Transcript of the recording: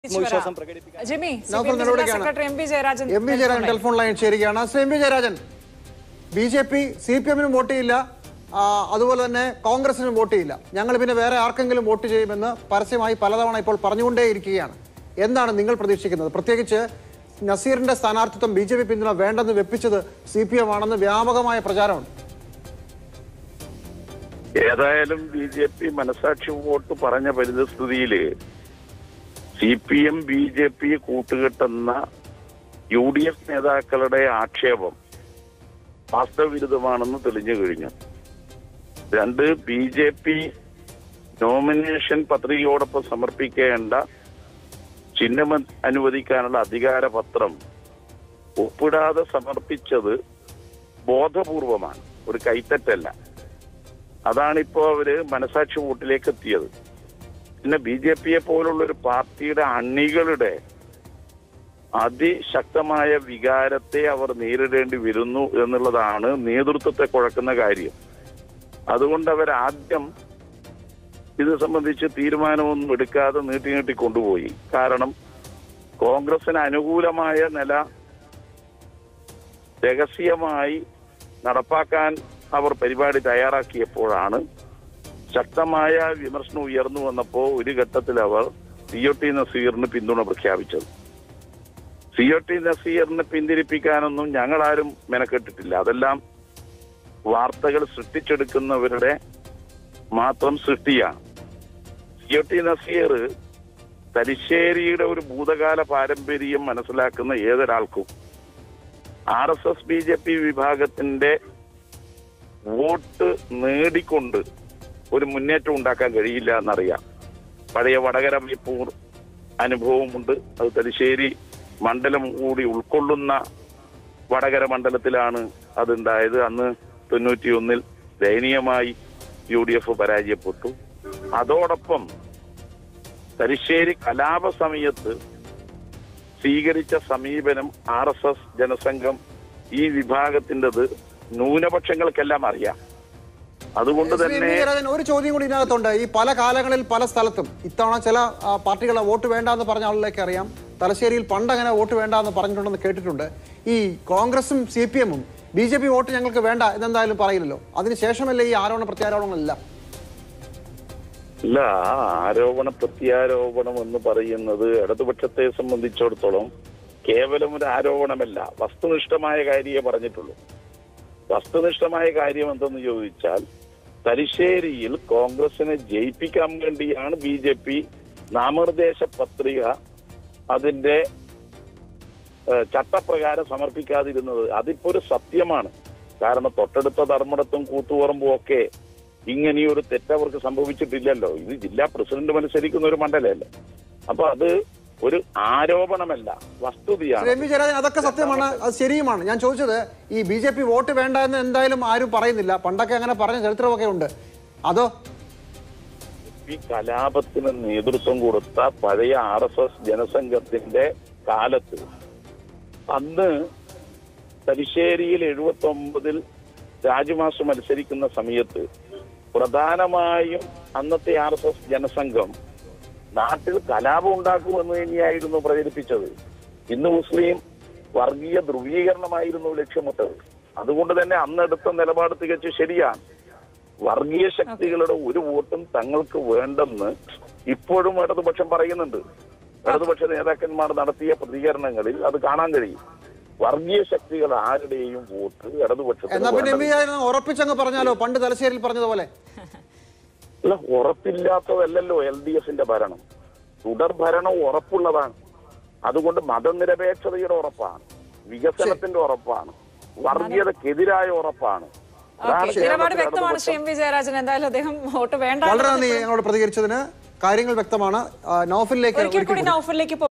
വിശ്വാസം പ്രകടിപ്പിക്കാൻ ജിമ്മി നൗഫൽ നടപടിക്കാണ്. Secretary M P Jayarajan M V Jayarajan telephone line ചേരുകയാണ് Shri M V Jayarajan B J P C P എമ്മിനും വോട്ട് ചെയ്യില്ല ആ, അതുപോലെ തന്നെ കോൺഗ്രസിനും വോട്ട് ചെയ്യില്ല ഞങ്ങൾ പിന്നെ വേറെ ആർക്കെങ്കിലും വോട്ട് ചെയ്യുമെന്ന് പരസ്യമായി പലതവണ ഇപ്പോൾ പറഞ്ഞുകൊണ്ടേയിരിക്കുകയാണ് എന്താണ് നിങ്ങൾ പ്രതീക്ഷിക്കുന്നത് പ്രത്യേകിച്ച് നസീറിന്റെ സ്ഥാനാർത്ഥിത്വം ബി ജെ പി പിന്തുണ വേണ്ടെന്ന് വെപ്പിച്ചത് സി പി എം ആണെന്ന് വ്യാപകമായ പ്രചാരമുണ്ട് ഏതായാലും ബി ജെ പി മനസാക്ഷി വോട്ട് പറഞ്ഞ പരിതസ്ഥിതിയില് C P M B J P കൂട്ടുകെട്ടുന്ന യു ഡി എഫ് നേതാക്കളുടെ ആക്ഷേപം വാസ്തവവിരുദ്ധമാണെന്ന് തെളിഞ്ഞു കഴിഞ്ഞു രണ്ട് ബി ജെ പി നോമിനേഷൻ പത്രികയോടൊപ്പം സമർപ്പിക്കേണ്ട ചിഹ്നം അനുവദിക്കാനുള്ള അധികാര പത്രം ഒപ്പിടാതെ സമർപ്പിച്ചത് ബോധപൂർവമാണ് ഒരു കൈത്തറ്റല്ല അതാണിപ്പോ അവര് മനസാക്ഷി വോട്ടിലേക്ക് എത്തിയത് പിന്നെ ബി ജെ പിയെ പോലുള്ള ഒരു പാർട്ടിയുടെ അണികളുടെ അതിശക്തമായ വികാരത്തെ അവർ നേരിടേണ്ടി വരുന്നു എന്നുള്ളതാണ് നേതൃത്വത്തെ കുഴക്കുന്ന കാര്യം അതുകൊണ്ട് അവർ ആദ്യം ഇത് സംബന്ധിച്ച് തീരുമാനമൊന്നും എടുക്കാതെ നീട്ടി നീട്ടി കൊണ്ടുപോയി കാരണം കോൺഗ്രസിന് അനുകൂലമായ നില രഹസ്യമായി നടപ്പാക്കാൻ അവർ പരിപാടി തയ്യാറാക്കിയപ്പോഴാണ് ശക്തമായ വിമർശനം ഉയർന്നു വന്നപ്പോൾ ഒരു ഘട്ടത്തിൽ അവർ സി ഒ ടി നസീറിന് പിന്തുണ പ്രഖ്യാപിച്ചത് സി ഒ ടി നസീറിനെ പിന്തിരിപ്പിക്കാനൊന്നും ഞങ്ങളാരും മെനക്കെട്ടിട്ടില്ല അതെല്ലാം വാർത്തകൾ സൃഷ്ടിച്ചെടുക്കുന്നവരുടെ മാത്രം സൃഷ്ടിയാണ് സി ഒ ടി നസീർ തലശ്ശേരിയുടെ ഒരു ഭൂതകാല പാരമ്പര്യം മനസ്സിലാക്കുന്ന ഏതൊരാൾക്കും R S S B J P വിഭാഗത്തിന്റെ വോട്ട് നേടിക്കൊണ്ട് ഒരു മുന്നേറ്റം ഉണ്ടാക്കാൻ കഴിയില്ല എന്നറിയാം പഴയ വടകര മണിപ്പൂർ അനുഭവമുണ്ട് അത് തലശ്ശേരി മണ്ഡലം കൂടി ഉൾക്കൊള്ളുന്ന വടകര മണ്ഡലത്തിലാണ് അതുണ്ടായത് അന്ന് തൊണ്ണൂറ്റിയൊന്നിൽ ദയനീയമായി യു ഡി എഫ് പരാജയപ്പെട്ടു അതോടൊപ്പം തലശ്ശേരി കലാപ സമയത്ത് സ്വീകരിച്ച സമീപനം ആർ എസ് എസ് ജനസംഘം ഈ വിഭാഗത്തിൻ്റെത് ന്യൂനപക്ഷങ്ങൾക്കെല്ലാം അറിയാം അതുകൊണ്ട് ശ്രീ എം വി തന്നെ ജയരാജൻ ഒരു ചോദ്യം കൂടി ഇതിനകത്തുണ്ട് ഈ പല കാലങ്ങളിൽ പല സ്ഥലത്തും ഇത്തവണ ചില ആ, പാർട്ടികളെ വോട്ട് വേണ്ടാന്ന് പറഞ്ഞ ആളിലേക്ക് അറിയാം തലശ്ശേരിയിൽ പണ്ട് അങ്ങനെ വോട്ട് വേണ്ടാന്ന് പറഞ്ഞിട്ടുണ്ടെന്ന് കേട്ടിട്ടുണ്ട് ഈ കോൺഗ്രസും സി പി എമ്മും ബി ജെ പി വോട്ട് ഞങ്ങൾക്ക് വേണ്ട എന്നെന്തായാലും പറയില്ലല്ലോ അതിനുശേഷമല്ലേ ഈ ആരോപണ പ്രത്യാരോപണങ്ങളെല്ലാം അല്ല ആ ആരോപണ പ്രത്യാരോപണം എന്ന് പറയുന്നത് ഇടതുപക്ഷത്തെ സംബന്ധിച്ചിടത്തോളം കേവലം ഒരു ആരോപണമല്ല വസ്തുനിഷ്ഠമായ കാര്യമേ പറഞ്ഞിട്ടുള്ളൂ വസ്തുനിഷ്ഠമായ കാര്യം എന്തെന്ന് ചോദിച്ചാൽ തലശ്ശേരിയിൽ കോൺഗ്രസിനെ ജയിപ്പിക്കാൻ വേണ്ടിയാണ് ബി ജെ പി നാമനിർദ്ദേശ പത്രിക അതിന്റെ ഏഹ്, ചട്ടപ്രകാരം സമർപ്പിക്കാതിരുന്നത് അതിപ്പോ ഒരു സത്യമാണ് കാരണം തൊട്ടടുത്ത ധർമ്മടത്തും കൂത്തുപറമ്പും ഒക്കെ ഇങ്ങനെയൊരു തെറ്റ് അവർക്ക് സംഭവിച്ചിട്ടില്ലല്ലോ ഇത് ജില്ലാ പ്രസിഡന്റ് മത്സരിക്കുന്ന ഒരു മണ്ഡലമല്ലേ അപ്പൊ അത് ഒരു ആരോപണമല്ല ശ്രീ വസ്തുതയാണ് എം വി ജയരാജൻ അതൊക്കെ സത്യമാണ് അത് ശരിയുമാണ് ഞാൻ ചോദിച്ചത് ഈ ബി ജെ പി വോട്ട് വേണ്ട എന്ന് എന്തായാലും ആരും പറയുന്നില്ല പണ്ടൊക്കെ അങ്ങനെ പറഞ്ഞ ചരിത്രമൊക്കെ ഉണ്ട് അതോ ഈ കലാപത്തിന് നേതൃത്വം കൊടുത്ത പഴയ ആർ എസ് എസ് ജനസംഘത്തിന്റെ കാലത്ത് അന്ന് തലശ്ശേരിയിൽ എഴുപത്തി ഒമ്പതിൽ രാജമാസ് മത്സരിക്കുന്ന സമയത്ത് പ്രധാനമായും അന്നത്തെ ആർ എസ് എസ് ജനസംഘം നാട്ടിൽ കലാപം ഉണ്ടാക്കുമെന്ന് തന്നെയായിരുന്നു പ്രചരിപ്പിച്ചത് ഇന്ന് മുസ്ലിം വർഗീയ ധ്രുവീകരണമായിരുന്നു ലക്ഷ്യമിട്ടത് അതുകൊണ്ട് തന്നെ അന്നെടുത്ത നിലപാട് തികച്ചും ശരിയാണ് വർഗീയ ശക്തികളുടെ ഒരു വോട്ടും തങ്ങൾക്ക് വേണ്ടെന്ന് ഇപ്പോഴും ഇടതുപക്ഷം പറയുന്നുണ്ട് ഇടതുപക്ഷ നേതാക്കന്മാർ നടത്തിയ പ്രതികരണങ്ങളിൽ അത് കാണാൻ കഴിയും വർഗീയ ശക്തികൾ ആരുടെയും വോട്ട് ഇടതുപക്ഷത്തിന് എന്നാ പിന്നെ എം വി വേണ്ടെന്ന്. ജയരാജൻ ഉറപ്പിച്ചങ്ങ് പറഞ്ഞാലോ പണ്ട് തലശ്ശേരിയിൽ പറഞ്ഞതുപോലെ അല്ല ഉറപ്പില്ലാത്തതല്ലല്ലോ എൽ ഡി എഫിന്റെ ഭരണം തുടർ ഭരണം ഉറപ്പുള്ളതാണ് അതുകൊണ്ട് മതനിരപേക്ഷതയുടെ ഉറപ്പാണ് വികസനത്തിന്റെ ഉറപ്പാണ് വർഗീയതക്കെതിരായ ഉറപ്പാണ് അതാണ് ഓക്കെ നിലപാട് കേരളത്തിലെ വ്യക്തമാണ് ശ്രീ എം വി ജയരാജൻ എന്തായാലും അദ്ദേഹം വോട്ട് വേണ്ട വളരെ നന്ദി ഞങ്ങളോട് പ്രതികരിച്ചതിന് കാര്യങ്ങൾ വ്യക്തമാണ് ആ, നൗഫലിലേക്ക് ഒരിക്കൽ ഒരിക്കൽ കൂടി നൗഫലിലേക്ക്